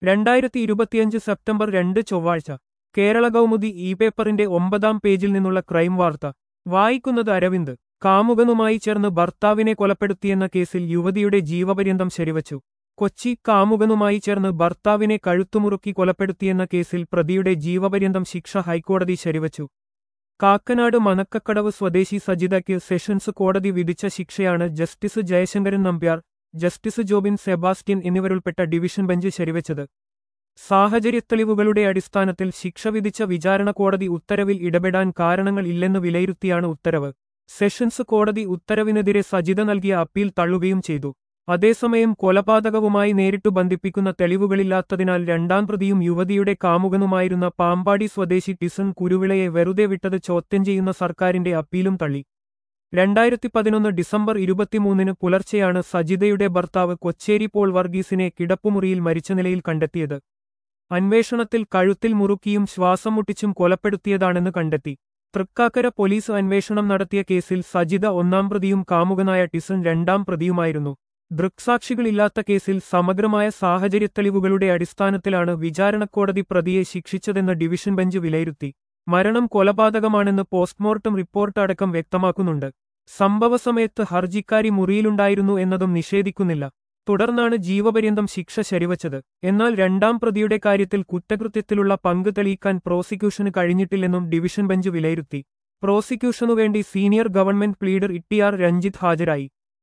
രണ്ടായിരത്തി ഇരുപത്തിയഞ്ച് സെപ്റ്റംബർ രണ്ട് ചൊവ്വാഴ്ച കേരള കൗമുദി ഇ പേപ്പറിന്റെ ഒമ്പതാം പേജിൽ നിന്നുള്ള ക്രൈം വാർത്ത വായിക്കുന്നത് അരവിന്ദ് കാമുകനുമായി ചേർന്ന് ഭർത്താവിനെ കൊലപ്പെടുത്തിയെന്ന കേസിൽ യുവതിയുടെ ജീവപര്യന്തം ശരിവച്ചു കൊച്ചി കാമുകനുമായി ചേർന്ന് ഭർത്താവിനെ കഴുത്തുമുറുക്കി കൊലപ്പെടുത്തിയെന്ന കേസിൽ പ്രതിയുടെ ജീവപര്യന്തം ശിക്ഷ ഹൈക്കോടതി ശരിവച്ചു കാക്കനാട് മനക്കക്കടവ് സ്വദേശി സജിതയ്ക്ക് സെഷൻസ് കോടതി വിധിച്ച ശിക്ഷയാണ് justice Jayasankaran Nambiar justice Jobin Sebastian എന്നിവരുൾപ്പെട്ട ഡിവിഷൻ ബെഞ്ച് ശരിവച്ചത് സാഹചര്യത്തെളിവുകളുടെ അടിസ്ഥാനത്തിൽ ശിക്ഷ വിധിച്ച വിചാരണ കോടതി ഉത്തരവിൽ ഇടപെടാൻ കാരണങ്ങൾ ഇല്ലെന്ന് വിലയിരുത്തിയാണ് ഉത്തരവ് സെഷൻസ് കോടതി ഉത്തരവിനെതിരെ സജിത നൽകിയ അപ്പീൽ തള്ളുകയും ചെയ്തു അതേസമയം കൊലപാതകവുമായി നേരിട്ടു ബന്ധിപ്പിക്കുന്ന തെളിവുകളില്ലാത്തതിനാൽ രണ്ടാം പ്രതിയും യുവതിയുടെ കാമുകനുമായിരുന്ന പാമ്പാടി സ്വദേശി ടിസൺ കുരുവിളയെ വെറുതെ വിട്ടത് ചോദ്യം ചെയ്യുന്ന സർക്കാരിന്റെ അപ്പീലും തള്ളി രണ്ടായിരത്തി പതിനൊന്ന് ഡിസംബർ ഇരുപത്തിമൂന്നിന് പുലർച്ചെയാണ് സജിതയുടെ ഭർത്താവ് കൊച്ചേരി പോൾ വർഗീസിനെ കിടപ്പുമുറിയിൽ മരിച്ച നിലയിൽ കണ്ടെത്തിയത് അന്വേഷണത്തിൽ കഴുത്തിൽ മുറുക്കിയും ശ്വാസം മുട്ടിച്ചും കൊലപ്പെടുത്തിയതാണെന്ന് കണ്ടെത്തി തൃക്കാക്കര പോലീസ് അന്വേഷണം നടത്തിയ കേസിൽ സജിത ഒന്നാം പ്രതിയും കാമുകനായ ടിസൺ രണ്ടാം പ്രതിയുമായിരുന്നു ദൃക്സാക്ഷികളില്ലാത്ത കേസിൽ സമഗ്രമായ സാഹചര്യത്തെളിവുകളുടെ അടിസ്ഥാനത്തിലാണ് വിചാരണക്കോടതി പ്രതിയെ ശിക്ഷിച്ചതെന്ന് ഡിവിഷൻ ബെഞ്ച് വിലയിരുത്തി മരണം കൊലപാതകമാണെന്ന് പോസ്റ്റ്മോർട്ടം റിപ്പോർട്ട് അടക്കം വ്യക്തമാക്കുന്നുണ്ട് സംഭവസമയത്ത് ഹർജിക്കാരി മുറിയിലുണ്ടായിരുന്നു എന്നതും നിഷേധിക്കുന്നില്ല തുടർന്നാണ് ജീവപര്യന്തം ശിക്ഷ ശരിവച്ചത് എന്നാൽ രണ്ടാം പ്രതിയുടെ കാര്യത്തിൽ കുറ്റകൃത്യത്തിലുള്ള പങ്ക് തെളിയിക്കാൻ പ്രോസിക്യൂഷന് കഴിഞ്ഞിട്ടില്ലെന്നും ഡിവിഷൻ ബെഞ്ച് വിലയിരുത്തി പ്രോസിക്യൂഷനുവേണ്ടി senior government pleader Ittiyar Ranjith ഹാജരായി